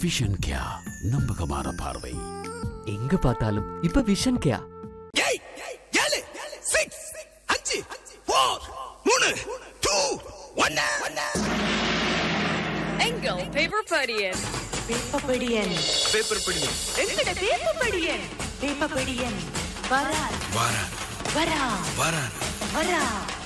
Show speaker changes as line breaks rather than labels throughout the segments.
Vision கியா நம்பகமான பார்வை
எங்க பார்த்தாலும் இப்ப விஷன் கேயா
ஏய் ஏழு சிக்ஸ் அஞ்சு ஃபோர் மூணு டூ ஒன்னு
எங்கள் பேப்பர் படியன்
பேப்பபடியன்
பேப்பர் படி
எங்கட பேப்பபடியன் பேப்பபடியன் வரா
வாரா
வரா
வாரா
வரா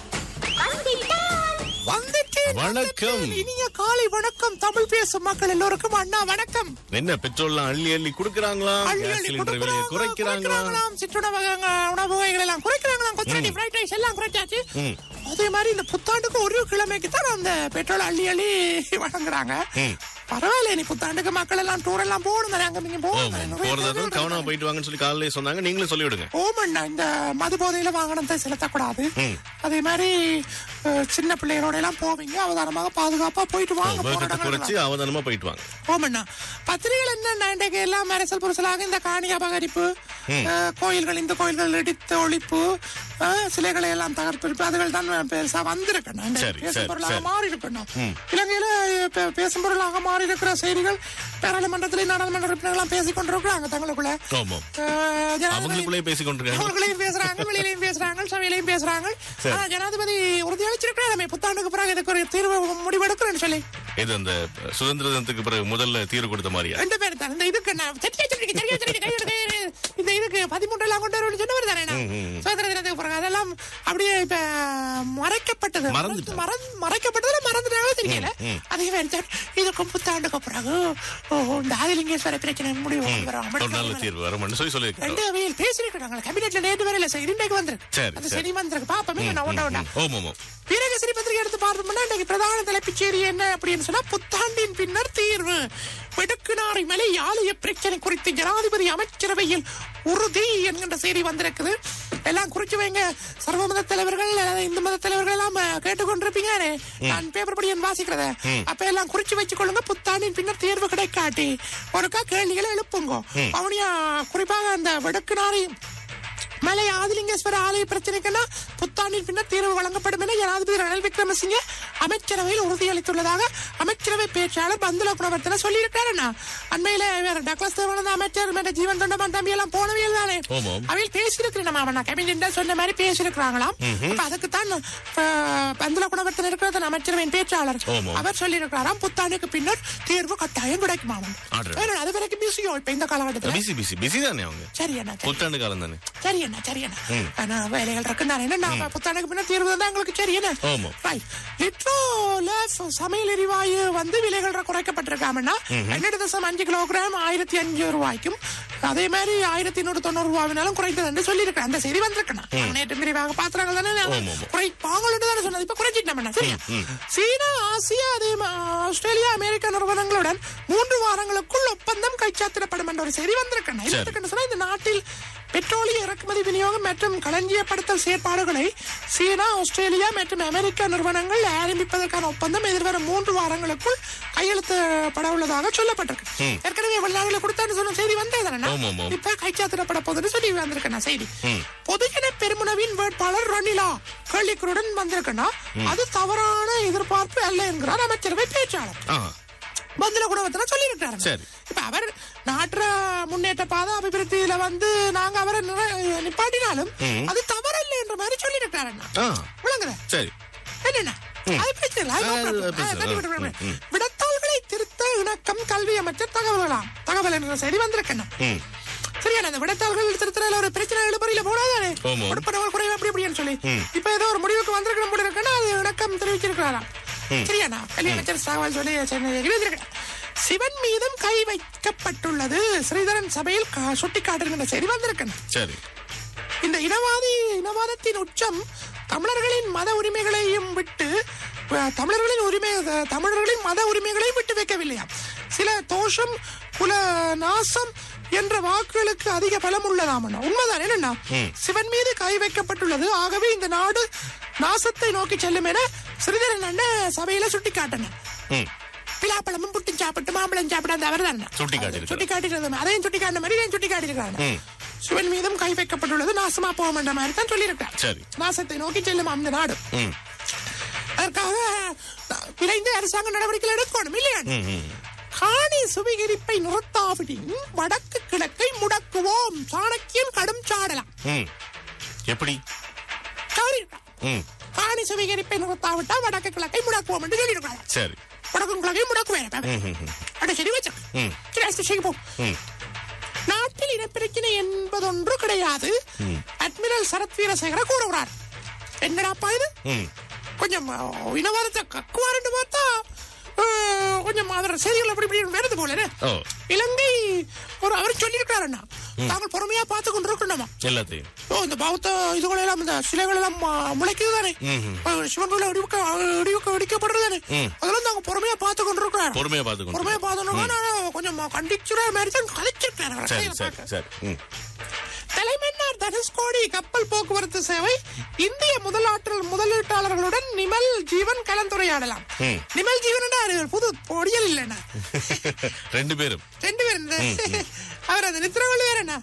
வந்துட்டேன்
வணக்கம்.
இனிய காலை வணக்கம் தமிழ் பேசும் மக்கள் எல்லோருக்கும் அண்ணா வணக்கம்
என்ன பெட்ரோல்லாம் அள்ளி அள்ளி குடுக்கறாங்களா
அள்ளி
கேஸ்
அள்ளி
சிலிண்டர் விலையை
கொடுக்கறாங்க,
குறைக்கிறாங்களா
குறைக்கிறாங்களாம். சிற்றுணவகங்க உணவு வகைகள் எல்லாம் குறைக்கிறாங்களாம் கொச்சடி ஃப்ரைட் ரைஸ் எல்லாம் குறைச்சாச்சு
ம்.
அதே மாதிரி இந்த புத்தாண்டுக்கு ஒரு கிழமைக்கு தான் அந்த பெட்ரோல் அள்ளி அள்ளி வழங்குறாங்க
ம்.
பரவாயில்ல நீ புத்தாண்டுக்கு மக்கள் எல்லாம் டூர் எல்லாம் போகணும் தானே அங்க நீங்க
ஆமா,
போகணும்
போறதும் கவனமா போயிட்டு வாங்கன்னு சொல்லி காலையிலே சொன்னாங்க நீங்களும் சொல்லி விடுங்க
ஓமண்ணா இந்த மது போதையில வாகனத்தை செலுத்தக்கூடாது
ம்.
அதே மாதிரி அஹ், சின்ன பிள்ளைகளோட எல்லாம் போவீங்க அவதானமாக பாதுகாப்பா போயிட்டு வாங்க போற
வேகத்தை
இடங்களுக்கு
குறைச்சு அவதானமா போயிட்டு வாங்க
ஓமண்ணா பத்திரிகைகள் என்ன இன்றைக்கு எல்லாம் அரசல் புரசலாக இந்த காணி அபகரிப்பு அஹ், கோயில்கள் இந்த கோயில்கள் இடித்து ஒழிப்பு அஹ், சிலைகளை எல்லாம் தகர்ப்பிருப்பு அதுகள் தான் பெருசா வந்திருக்கணும் இன்றைக்கு
சரி,
பேசும்
சரி,
பொருளாக
சரி.
மாறி இருக்கணும் இலங்கையில பே- பேசும் பொருளாக மாறி இருக்கிற செய்திகள் பாராளுமன்றத்திலே நாடாளுமன்ற உறுப்பினர்கள் பேசிக் கொண்டிருக்கிறாங்க தங்களுக்குள்ள
ஆமா
அஹ், ஜனாதிபதி-
அவங்களுக்குள்ளே பேசிக் கொண்டிருக்காங்க
அவர்களையும் பேசுறாங்க வெளியிலையும் பேசுறாங்க சபையிலையும் பேசுறாங்க
சரி.
ஆனா ஜனாதிபதி உறுதியளிச்சிருக்கிறார் புத்தாண்டுக்கு பிறகு இதுக்கு ஒரு தீர்வு முடிவெடுக்கிறேன்னு சொல்லி
இது அந்த சுதந்திர தினத்துக்கு பிறகு முதல்ல தீர்வு கொடுத்த மாதிரியா
ரெண்டு பேர் தான் இந்த இதுக்கு நான் சரியா சொல்லிருக்கேன், சரியா சொல்லிருக்கேன், கையெடு, கையெடு. இந்த இதுக்கு பதிமூன்று எல்லாம் கொண்டு வரணும்னு சொன்னவர் தானே நான். சுதந்திர தினத்துக்கு பிறகு அதெல்லாம் அப்படியே இப்ப மறைக்கப்பட்டது
மறந்துட்டோம்.
மறந்து- மறைக்கப்பட்டதுல மறந்துட்டாங்களோ தெரியல அதே மாதிரி தான் இதுக்கும் புத்தாண்டுக்கு பிறகு ஓ, இந்த ஆதிலிங்கேஸ்வர பிரச்சனை முடிவு கொண்டு வரோம்.
ஒரு நல்ல தீர்வு வரும்னு சொல்லி சொல்லியிருக்கோம்
ரெண்டு அவையில் பேசிருக்கிறாங்க கேபினெட்ல நேற்று வரையில சார் இன்னைக்கு வந்துருக்கு
சரி,
அந்த
சரி.
சரி வந்திருக்கு பாப்பமே நான் ஒண்ணா ஒண்ணா
ஓம் ஓமோ
வீரகேசரி பத்திரிகை எடுத்து பார்த்தோம்னா இன்னைக்கு பிரதான தலைப்புச் செய்தி என்ன அப்படின்னு சொன்னா புத்தாண்டின் பின்னர் தீர்வு வெடுக்குநாறை மலை ஆலய பிரச்சனை குறித்து ஜனாதிபதி அமைச்சரவையில் உறுதி என்கின்ற செய்தி வந்திருக்குது எல்லாம் குறிச்சு வைங்க சர்வ மத தலைவர்கள் அதாவது இந்து மத தலைவர்கள் எல்லாம் அஹ், கேட்டுக்கொண்டிருப்பீங்க நான் பேப்பர் படி என் வாசிக்கிறத அப்ப எல்லாம் குறிச்சு வச்சுக் கொள்ளுங்க புத்தாண்டின் பின்னர் தீர்வு கிடைக்காட்டி ஒருக்கா கேள்விகளை எழுப்புங்க அவனியா குறிப்பாக அந்த வெடுக்குநாறை மலை ஆதிலிங்கேஸ்வர ஆலய பிரச்சனைக்குன்னா புத்தாண்டின் பின்னர் தீர்வு வழங்கப்படும் என ஜனாதிபதி ரணில் விக்ரமசிங்க அமைச்சரவையில் உறுதியளித்துள்ளதாக அமைச்சரவை பேச்சாளர் பந்துல குணவர்த்தன சொல்லியிருக்காருண்ணா அண்மையில வேற டக்ளஸ் தேவானந்த அமைச்சர் மேல ஜீவன் தொண்டமான் தம்பி எல்லாம் போனவியல் தானே
ஆமாம்.
அவையில் பேசியிருக்கிறேன் அவன் கேபினெட் சொன்ன மாதிரி பேசியிருக்கிறாங்களாம் அப்ப அதுக்குத்தான் அஹ், பந்துல குணவர்த்தன இருக்கிறது அமைச்சரவையின் பேச்சாளர்
ஆமாம்.
அவர் சொல்லியிருக்கிறாராம் புத்தாண்டுக்கு பின்னர் தீர்வு கட்டாயம் கிடைக்குமாம்
ஆடுறேன்.
ஏன்னா, அது வரைக்கும் பிஸியோ இப்ப இந்த காலகட்டத்தில்
பிசி பிசி பிசி தானே அவங்க
சரி அண்ணா சரி
புத்தாண்டு காலம் தானே
சரி அண்ணா சரி அண்ணா ஆனா வேலைகள் இருக்குன்னு என்ன நான் புத்தாண்டுக்கு பின்ன தீர்வு தான் எங்களுக்கு சரி என்ன
ஆமா.
Right. லிட்ரோல ச- சமையல் எரிவாயு வந்து விலைகள் குறைக்கப்பட்டிருக்காமன்னா பன்னெண்டு தசம் அஞ்சு கிலோகிராம் ஆயிரத்தி அஞ்சு ரூபாய்க்கும் அதே மாதிரி ஆயிரத்தி நூறு தொண்ணூறு ரூபாவினாலும் குறைத்தது சொல்லியிருக்கேன் அந்த செய்தி வந்திருக்கேன் நான் நேற்று விரிவாக பாத்திரங்கள் தானே நான்
ஆமா, ஆமா.
குறை பாங்கள்ட்டு தானே சொன்னது இப்ப குறைச்சிட்டோம் சரியா சீனா ஆசியா அதே மா- ஆஸ்திரேலியா அமெரிக்கா நிறுவனங்களுடன் மூன்று வாரங்களுக்குள் ஒப்பந்தம் கைச்சாத்திடப்படும் என்ற ஒரு செய்தி வந்திருக்கேன்
சரி.
எதுக்குன்னு சொன்னா இந்த நாட்டில் பெட்ரோலிய இறக்குமதி விநியோகம் மற்றும் களஞ்சியப்படுத்தல் செயற்பாடுகளை சீனா ஆஸ்திரேலியா மற்றும் அமெரிக்கா நிறுவனங்கள் ஆரம்பிப்பதற்கான ஒப்பந்தம் எதிர்வரும் மூன்று வாரங்களுக்குள் கையெழுத்தப்பட உள்ளதாக சொல்லப்பட்டிருக்கு ஏற்கனவே வெளிநாடுல கொடுத்தான்னு சொன்ன செய்தி வந்தே தானே
ஆமா, ஆமா.
இப்ப கைச்சாத்திடப்பட போகுதுன்னு சொல்லி வந்திருக்கேன் செய்தி பொதுஜன பெருமுனவின் வேட்பாளர் ரணிலா கேள்விக்குருடன் வந்திருக்கேன்னா அது தவறான எதிர்பார்ப்பு அல்ல என்கிறார் அமைச்சரவை பேச்சாளர்
ஆ
பந்துல குணவர்த்தன சொல்லியிருக்காரு
சரி.
இப்ப அவர் நாட்டுற முன்னேற்ற பாதை அபிவிருத்தியில வந்து நாங்க அவரை நிற- நிப்பாட்டினாலும் அது தவறல்ல என்ற மாதிரி சொல்லியிருக்காரு
ஆ
விளங்குற
சரி
என்னென்ன அது பிரச்சனை இல்லை. அது
ஆ,
no problem.
அது பிரச்சனை.
ஆ, தள்ளி விட்டு
ம்,
விடுறேன்.
ம்.
விடத்தாள்களை திருத்த இணக்கம் கல்வி அமைச்சர் தகவல்களாம் தகவல் என்ற செய்தி வந்திருக்கேன்
ம்
சரியா அந்த விடத்தாள்கள் திருத்தல ஒரு பிரச்சனை எழுப்பறியில போடாதானே
ஆமா.
உடுப்பனவர் குறைவு அப்படி இப்படின்னு சொல்லி இப்ப ஏதோ ஒரு முடிவுக்கு வந்திருக்கணும் போல இருக்குன்னா அது இணக்கம் தெரிவிச்சிருக்கிறாராம் சரியாண்ணா கல்வி அமைச்சர் தகவல் சொல்லி இருந்திருக்கேன் சிவன் மீதும் கை வைக்கப்பட்டுள்ளது ஸ்ரீதரன் சபையில் கா- சுட்டிக்காட்டுகின்ற செய்தி வந்திருக்கேன்
சரி
இந்த இனவாதி இனவாதத்தின் உச்சம் தமிழர்களின் மத உரிமைகளையும் விட்டு அஹ், தமிழர்களின் உரிமை அஹ், தமிழர்களின் மத உரிமைகளையும் விட்டு வைக்கவில்லையாம் சில தோஷம் குல நாசம் என்ற வாக்குகளுக்கு அதிக பலம் உள்ளதாம் உண்மைதான் என்னன்னா சிவன் மீது கை வைக்கப்பட்டுள்ளது ஆகவே இந்த நாடு நாசத்தை நோக்கி செல்லும் என ஸ்ரீதரன் அண்ணன் சபையில சுட்டி காட்டின
ம்
பிலாப்பழமும் புட்டு சாப்பிட்டு மாம்பழம் சாப்பிட அந்த அவர் தான்
சுட்டிக்காட்டியிருக்கிறார்.
சுட்டி காட்டிருந்தது அதையும் சுட்டி காட்டின மாதிரி இதையும் சுட்டி காட்டியிருக்காங்க
ம்.
சிவன் மீதும் கை வைக்கப்பட்டுள்ளது நாசமா போகும் என்ற மாதிரி தான் சொல்லியிருக்கார்
சரி.
நாசத்தை நோக்கி செல்லும் அந்த நாடு
ம்
அதற்காக விரைந்து அரசாங்க நடவடிக்கைகள் எடுக்கணும் இல்லையா
ம் ம்
காணி சுவீகரிப்பை நிறுத்தாவிடின் வடக்கு கிழக்கை முடக்குவோம் சாணக்கியன் கடும் சாடலாம்
ம் எப்படி
சரி
ம்
காணி சுவீகரிப்பை நிறுத்தாவிட்டா வடக்கு கிழக்கை முடக்குவோம் என்று சொல்லியிருக்காங்க
சரி
வடக்கும் கிழக்கை முடக்குவேன்
ம், ம், ம்.
அட சரி வச்சிருக்க
ம்.
சரி அடுத்து செய்வோம்
ம்.
நாட்டில் இனப்பிரச்சனை என்பதொன்று கிடையாது அட்மிரல் சரத் வீரசேகர கூறுகிறார் என்னடாப்பா இது
ம்
கொஞ்சம் அஹ், இனவாதத்தை கக்குவாருன்னு பார்த்தா அஹ், கொஞ்சம் அவர் செய்திகள் அப்படி இப்படி வருது போல
ஓ
இலங்கை ஒரு அவர் சொல்லியிருக்காருண்ணா தாங்கள் பொறுமையா பார்த்து கொண்டு இருக்கணுமா
எல்லாத்தையும்
ஓ இந்த பௌத்த இதுகள் எல்லாம் இந்த சிலைகள் எல்லாம் ம- முளைக்குது தானே அஹ், சிவன் கோயில் இடிவுக்க இடிவுக்க இடிக்கப்படுறது தானே
ம்.
அதெல்லாம் தாங்க பொறுமையா பார்த்து கொண்டு இருக்கிறார்
பொறுமையா பார்த்துக்கணும்
பொறுமையா பார்த்துன்னு கொஞ்சம் கண்டிச்சுற மாதிரி தான் கலைச்சிருக்காரு
சரி சரி சரி ம்
தலைமன்னார் தனுஷ்கோடி கப்பல் போக்குவரத்து சேவை இந்திய முதலாற்றல் முதலீட்டாளர்களுடன் நிமல் ஜீவன் கலந்துரையாடலாம்
ம்.
நிமல் ஜீவன் புது பொடியல் இல்லைண்ணா
ரெண்டு பேரும்
ரெண்டு பேரும் இந்த- அவர் அந்த நித்திரவள்ளி வேற என்ன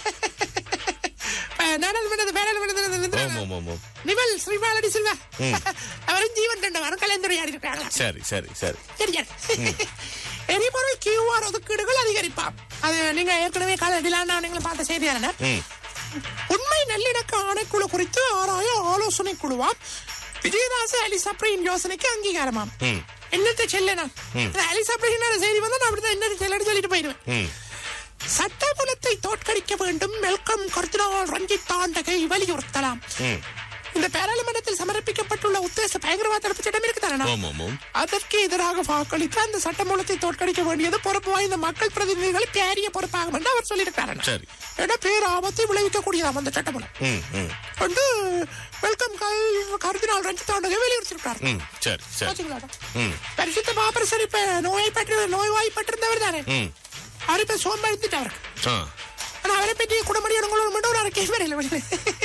நாடாளுமன்ற பேராளுமன்ற
ஓம் ஓம் ஓம் ஓம்
நிமல் ஸ்ரீபாலடி சில்வா அவரும் ஜீவன் ரெண்டு வாரம் கலந்துரையாடி இருக்காங்களா
சரி சரி சரி
சரி சரி. எரிபொருள் கியூஆர் ஒதுக்கீடுகள் அதிகரிப்பாம் அது நீங்க ஏற்கனவே காலடிலான நீங்களும் பார்த்த செய்தியான
ம்
உண்மை நல்லிணக்க ஆணைக்குழு குறித்து ஆராய ஆலோசனை குழுவாம் விஜயதாச அலி சப்ரியின் யோசனைக்கு அங்கீகாரமாம்
ம்
என்னத்தை செல்லனா அலி சப்ரியின் செய்தி வந்தா நான் அப்படிதான் என்ன செல்லன்னு சொல்லிட்டு போயிடுவேன்
ம்
சட்டபலத்தை தோற்கடிக்க வேண்டும் மெல்கம் கர்தினால் ரஞ்சித் தாண்டகை வலியுறுத்தலாம்
ம்
இந்த பாராளுமன்றத்தில் சமர்ப்பிக்கப்பட்டுள்ள உத்தேச பயங்கரவாத தடுப்பு சட்டம் இருக்குதானே
ஓம் ஓம் ஓம்
அதற்கு எதிராக வாக்களித்து அந்த சட்டமூலத்தை தோற்கடிக்க வேண்டியது பொறுப்பு வாய்ந்த மக்கள் பிரதிநிதிகள் பேரிய பொறுப்பாகும் என்று அவர் சொல்லியிருக்காரு
சரி.
ஏன்னா பேர் ஆபத்தை விளைவிக்கக்கூடியதாம் அந்த சட்டமூலம்
ம் ம்
வந்து வெல்கம் கல் கருதினால் ரஞ்சித் ஆண்டகை வலியுறுத்திருக்காரு
ம் சரி சரி
பாத்தீங்களா?
ம்
பரிசுத்த பாப்பரசர் இப்ப நோய்பட்டு நோய்வாய்ப்பட்டிருந்தவர் தானே
ம்
அவர் இப்ப சோம்பெடுத்துட்டு அவருக்கு
ஆ
ஆனா அவரை பற்றி குணமடியானங்களோட மட்டும் ஒரு கேள்வி இல்லை வெளியில.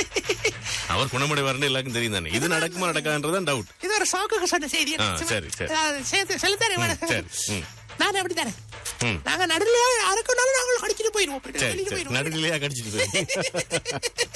அவர் குணமடைவாருன்னு எல்லாருக்கும் தெரியும் தானே இது நடக்குமா நடக்காதுன்றதான் டவுட்
இது ஒரு சாக்குக்கு சொன்ன செய்தி
ஆ, சரி, சரி.
செலுத்தாரு
சரி ம்
நான் அப்படி தானே
ம்.
நாங்க நடுல யாருக்குனாலும் நாங்கள் கடிச்சிட்டு போயிருவோம்
சரி
வெளியில
சரி
போயிருவோம்
நடுநிலையா கடிச்சிட்டு போய்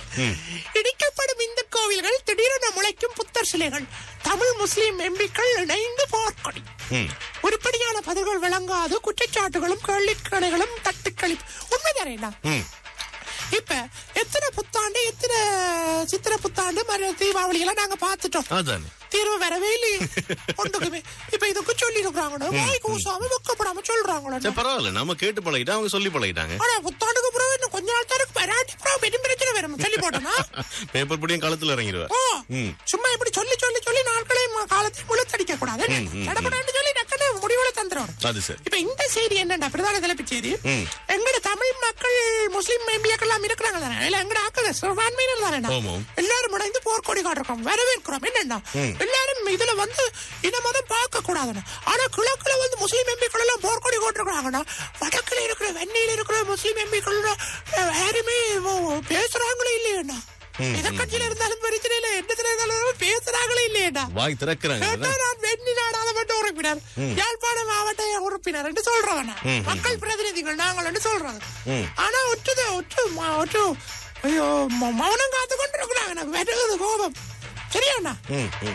இடிக்கப்படும் இந்த கோவில்கள் திடீரென முளைக்கும் புத்தர் சிலைகள் தமிழ் முஸ்லிம் எம்பிக்கள் இணைந்து போர்க்கொடி
ம்
உருப்படியான பதில்கள் வழங்காது குற்றச்சாட்டுகளும் கேள்விக்கணைகளும் தட்டுக்களிப்பு உண்மைதானேண்ணா
ம்
இப்ப எத்தனை புத்தாண்டு எத்தனை சித்திர புத்தாண்டு மறு தீபாவளி எல்லாம் நாங்க பார்த்துட்டோம்
அதானே
தீர்வு வரவே இல்லையே ஒன்றுக்குமே இப்ப இதுக்கு சொல்லி இருக்கிறாங்கன்னு வாய் கூசாம வெக்கப்படாம சொல்றாங்களோ
சரி பரவாயில்ல நம்ம கேட்டு பழகிட்டோம் அவங்க சொல்லி பழகிட்டாங்க
ஆனா புத்தாண்டுக்கு பிறகு இன்னும் கொஞ்ச நாள் தான் இருக்கு வராட்டி அப்புறம் பெரும் பிரச்சனை வரும் சொல்லி போட்டோம்னா
பேப்பர் படியும் களத்துல இறங்கிடுவார்
ஓ,
ம்.
சும்மா இப்படி சொல்லி சொல்லி சொல்லி நாட்களை காலத்தை முழுத்தடிக்க கூடாது தடப்படான்னு சொல்லி டக்குன்னு முடிவுல தந்துடும்
அது சரி
இப்ப இந்த செய்தி என்னடா பிரதான தலைப்பு செய்தி
ம்.
எங்கட தமிழ் மக்கள் முஸ்லிம் எம்பியாக்கள் எல்லாம் இருக்கிறாங்க தானே இல்ல எங்கட ஆக்கள் சிறுபான்மையினர் தானே
ஆமாம்.
எல்லாரும் முனைந்து போர்க்கொடி காட்டுறோம் வரவேற்கிறோம் என்னன்னா எல்லாரும் இதுல வந்து இன மதம் பார்க்க கூடாதுன்னு ஆனா கிழக்குல வந்து முஸ்லிம் எம்பிக்கள் எல்லாம் போர்க்கொடி காட்டுறாங்கன்னா வடக்குல இருக்கிற வெண்ணில இருக்கிற முஸ்லிம் எம்பிக்கள் யாருமே பேசுறாங்களே இல்லையண்ணா எந்த கட்சியில இருந்தாலும் பிரச்சனை இல்லை என்னத்துல இருந்தாலும் பேசுறாங்களே இல்லையண்ணா
வாய் திறக்கிறாங்க
கேட்டா நான் வெண்ணி நாடாளுமன்ற உறுப்பினர் யாழ்ப்பாண மாவட்ட உறுப்பினர் என்று சொல்றவன மக்கள் பிரதிநிதிகள் நாங்கள் என்று சொல்றது ஆனா ஒற்றுது ஒற்று ம- ஒற்று ஐயோ ம- மௌனம் காத்து கொண்டு இருக்கிறாங்க எனக்கு வெட்டுறது கோபம் சரியாண்ணா
ம் ம்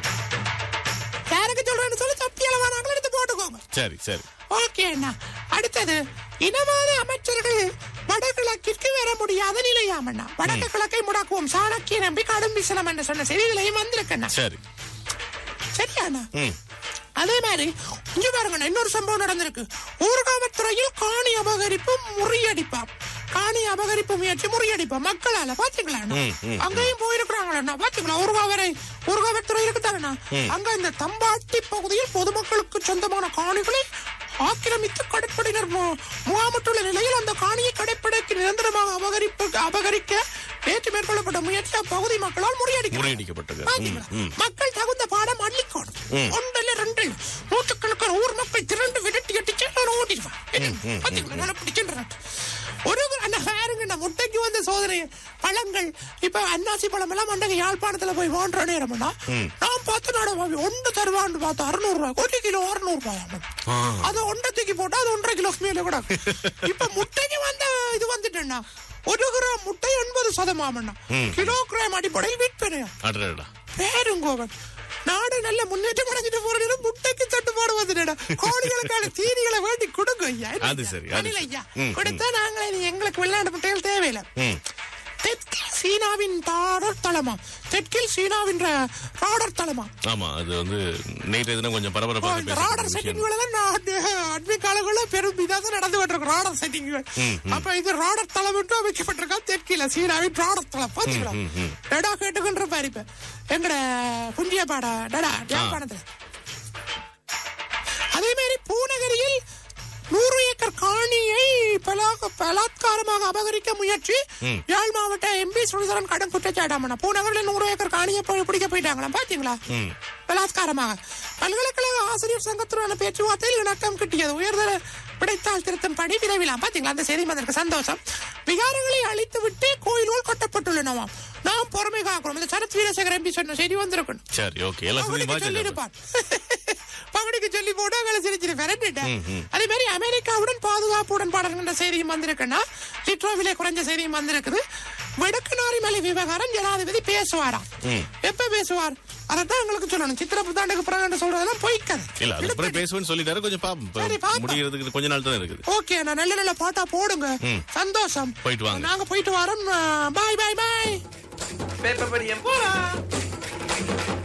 யாருக்கு சொல்றேன்னு சொல்லி தப்பியல வராங்களோ எடுத்து போட்டுக்கோங்க
சரி சரி
ஓகே அண்ணா அடுத்தது இனவாத அமைச்சர்கள் வடகிழக்கிற்கு வர முடியாத நிலையாமண்ணா வடக்கு கிழக்கை முடக்குவோம் சாணக்கிய நம்பி கடும் வீசலாம் என்று சொன்ன செய்திகளையும் வந்திருக்கண்ணா
சரி
சரியாண்ணா
ம்
அதே மாதிரி இங்க பாருங்க இன்னொரு சம்பவம் நடந்திருக்கு ஊர்காவத்துறையில் காணி அபகரிப்பு முறியடிப்பாம் காணி அபகரிப்பு முயற்சி முறியடிப்பாம் மக்களால பாத்தீங்களா அண்ணா?
ம், ம்,
அங்கேயும் போயிருக்கிறாங்களா பாத்தீங்களா ஊர்காவரை ஊர்காவத்துறை இருக்குதாங்கண்ணா அங்க இந்த தம்பாட்டி பகுதியில் பொதுமக்களுக்கு சொந்தமான காணிகளை ஆக்கிரமித்து கடற்படையினர் மு- முகாமிட்டுள்ள நிலையில் அந்த காணியை கடற்படைக்கு நிரந்தரமாக அபகரிப்பு அபகரிக்க நேற்று மேற்கொள்ளப்பட்ட முயற்சி அப்பகுதி மக்களால் முறியடிக்க
முறியடிக்கப்பட்டது ம்
பாத்தீங்களா?
ம்
மக்கள் தகுந்த பாடம் அள்ளிக்கோணும் ஒன்று இல்ல ரெண்டு இல்ல நூற்றுக்கணக்கான ஊர் மக்கள் திரண்டு விரட்டி அடிச்சு நான் ஓடிடுவேன் பாத்தீங்களா நான் அப்படி சொல்றேன் ஒரு அந்த பாருங்க நான் முட்டைக்கு வந்த சோதனை பழங்கள் இப்ப அன்னாசி பழம் எல்லாம் மண்டக யாழ்ப்பாணத்துல போய் வாங்குற நேரம்னா நான் பார்த்து நான் ஒன்று தருவான்னு பார்த்து அறுநூறு ரூபாய் ஒரு கிலோ அறுநூறு ரூபாய் அது ஒன்றை தூக்கி போட்டா அது ஒன்றரை கிலோ மேல கூட இப்ப முட்டைக்கு வந்த இது வந்துட்டேன்னா ஒரு கிராம் முட்டை எண்பது சதமாமண்ணா கிலோ கிராம் அடிப்படையில் விற்பனையா
அடடா
பேருங்கோவன் நாடு நல்ல முன்னேற்றம் அடைஞ்சிட்டு போற நேரம் முட்டைக்கு தட்டுப்பாடு வந்துடா கோழிகளுக்கான தீனிகளை வேண்டி கொடுங்க ஐயா என்ன
அது
ஐயா?
சரி, அது
அனில்
சரி.
ஐயா
ம்,
கொடுத்தா நாங்களே இனி எங்களுக்கு விளையாட்டு முட்டைகள் தேவையில்லை
ம்
தெற்கில் சீனாவின் ராடர் தளமா தெற்கில் சீனாவின் ரா- ராடர் தளமா
ஆமா அது வந்து நேற்றைய தினம் கொஞ்சம்
ஓ,
பரபரப்பாக
இந்த
பேசப்பட்ட
ராடர்
விஷயம்
செட்டிங்களை தான் நான் அண்மை காலங்களில் பெரும் இதாக நடந்து கொண்டிருக்கும் ராடர் செட்டிங்கள் அப்ப இது ராடர் தளம் என்று அமைக்கப்பட்டிருக்கா தெற்கில சீனாவின் ராடர் தளம் பாத்தீங்களா டடா கேட்டுக்கின்ற பாரு இப்ப எங்கட குஞ்சிய பாடா டடா யாழ்ப்பாணத்துல அதே மாதிரி பூநகரியில் நூறு ஏக்கர் காணியை பலாக- பலாத்காரமாக அபகரிக்க முயற்சி யாழ் மாவட்ட எம்பி சுனிதரன் கடும் குற்றச்சாட்டாமண்ணா பூநகரில் நூறு ஏக்கர் காணியை ப- பிடிக்க போயிட்டாங்களா பாத்தீங்களா பலாத்காரமாக பல்கலைக்கழக ஆசிரியர் சங்கத்துடனான பேச்சுவார்த்தையில் இணக்கம் கிட்டியது உயர்தர விடைத்தாள் திருத்தம் பணி விரைவிலாம் பாத்தீங்களா அந்த செய்தி வந்திருக்கு சந்தோஷம் விகாரங்களை அழித்து விட்டு கோயில்கள் கட்டப்பட்டுள்ளனவாம் நாம் பொறுமை காக்கணும் இந்த சரத் வீரசேகர் எம்பி சொன்ன செய்தி வந்திருக்கணும்
சரி ஓகே எல்லாம் சொல்லி
பகடிக்கு சொல்லி
பாத்து
இருப்பான் பகடிக்கு சொல்லி போட்டு அங்கே சிரிச்சிரு விரண்டுட்டேன் அதே மாதிரி அமெரிக்காவுடன் பாதுகாப்பு உடன்பாடுகின்ற செய்தியும் வந்திருக்குன்னா லிட்ரோ விலை குறைஞ்ச செய்தியும் வந்திருக்குது வடக்குநாரி மலை விவகாரம் ஜனாதிபதி பேசுவாராம் எப்ப பேசுவார் அதைத்தான் உங்களுக்கு சொல்லணும் சித்திர புத்தாண்டுக்கு பிறகு சொல்றதெல்லாம் பொய்க்கது
இல்ல அது அப்புறம் பேசுவேன்னு சொல்லிட்டாரு கொஞ்சம் பாப்போம் இப்ப
சரி, பாப்போம்.
முடியறதுக்கு கொஞ்ச நாள் தான் இருக்குது
ஓகே நான் நல்ல நல்ல பாட்டா போடுங்க சந்தோஷம்
போயிட்டு வாங்க.
நாங்க போயிட்டு வரோம் பாய் பாய் பாய்
பேப்பர் படியம்
போலாம்